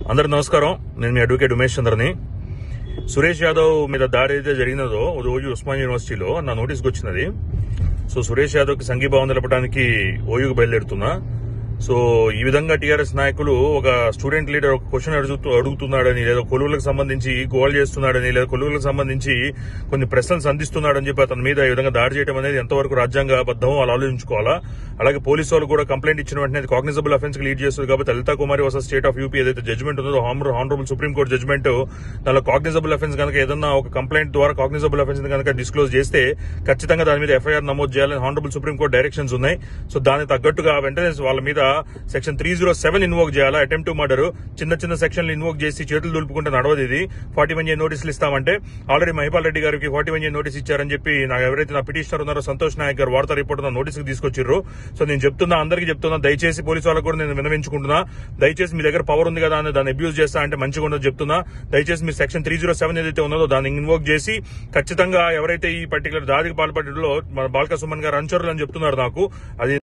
అందరికి నమస్కారం నేను మీ అడ్వకేట్ ఉమేష్ చంద్రని సురేష్ యాదవ్ మీద దాడి అయితే జరిగినదో ఓ రోజు ఉస్మాన్ యూనివర్సిటీలో నా నోటీస్కి వచ్చినది సో సురేష్ యాదవ్ కి సంఘీభావం తెలపడానికి ఓయూకి బయలుదేరుతున్నా సో ఈ విధంగా టీఆర్ఎస్ నాయకులు ఒక స్టూడెంట్ లీడర్ ఒక క్వశ్చన్ అడుగుతూ అడుగుతున్నాడని లేదా కొలువులకు సంబంధించి గోల్ చేస్తున్నాడని లేదా కొలువులకు సంబంధించి కొన్ని ప్రశ్నలు సంధిస్తున్నాడని చెప్పి అతని మీద ఈ విధంగా దాడి చేయడం అనేది ఎంతవరకు రాజ్యాంగబద్ధమో వాళ్ళు ఆలోచించుకోవాలా అలాగే పోలీసు వాళ్ళు కూడా కంప్లైంట్ ఇచ్చిన వెంటనే అది కాగ్నిజబుల్ అఫెన్స్ కి లీడ్ చేస్తుంది కాబట్టి Lalita Kumari versus state of UP ఏదైతే జడ్జ్మెంట్ ఉందో హానరబుల్ సుప్రీం కోర్టు జడ్జ్మెంట్ దానిలో కాగ్నిజబుల్ అఫెన్స్ కనుక ఏదన్నా ఒక కంప్లైంట్ ద్వారా కాగ్నిజబుల్ అఫెన్స్ కనుక డిస్క్లోజ్ చేస్తే ఖచ్చితంగా దాని మీద ఎఫ్ఐఆర్ నమోదు చేయాలని హానరబుల్ సుప్రీం కోర్టు డైరెక్షన్స్ ఉన్నాయి సో దానికి తగ్గట్టుగా వెంటనే వాళ్ళ మీద section three zero seven invoke చేయాలా అటెంప్ట్ మర్డర్ చిన్న చిన్న సెక్షన్లు ఇన్వోక్ చేసి చేతులు దులుపుకుంటే నడవదు ఇది ఫార్టీ వన్ ఏ నోటీసులు ఇస్తామంటే ఆల్రెడీ మహిపాల్ రెడ్డి గారికి ఫార్టీ వన్ ఏ నోటీస్ ఇచ్చారని చెప్పి నాకు ఎవరైతే నా పిటిషనర్ ఉన్నారో సంతోష్ నాయక్ గారు వార్తా రిపోర్ట్ నా నోటీస్ తీసుకొచ్చిర్రు సో నేను చెప్తున్నా అందరికీ చెప్తున్నా దయచేసి పోలీసు వాళ్ళకు కూడా నేను వినవించుకుంటున్నా దయచేసి మీ దగ్గర పవర్ ఉంది కదా అని దాన్ని అబ్యూజ్ చేస్తా అంటే మంచిగా ఉండదు చెప్తున్నా దయచేసి మీరు సెక్షన్ త్రీ జీరో సెవెన్ ఏదైతే ఉన్నదో దాన్ని ఇన్వోక్ చేసి ఖచ్చితంగా ఎవరైతే ఈ పర్టికులర్ దాడికి పాల్పడ్డలో మన బాల్క సుమన్ గారు అనుచరులు అని చెప్తున్నారు నాకు అది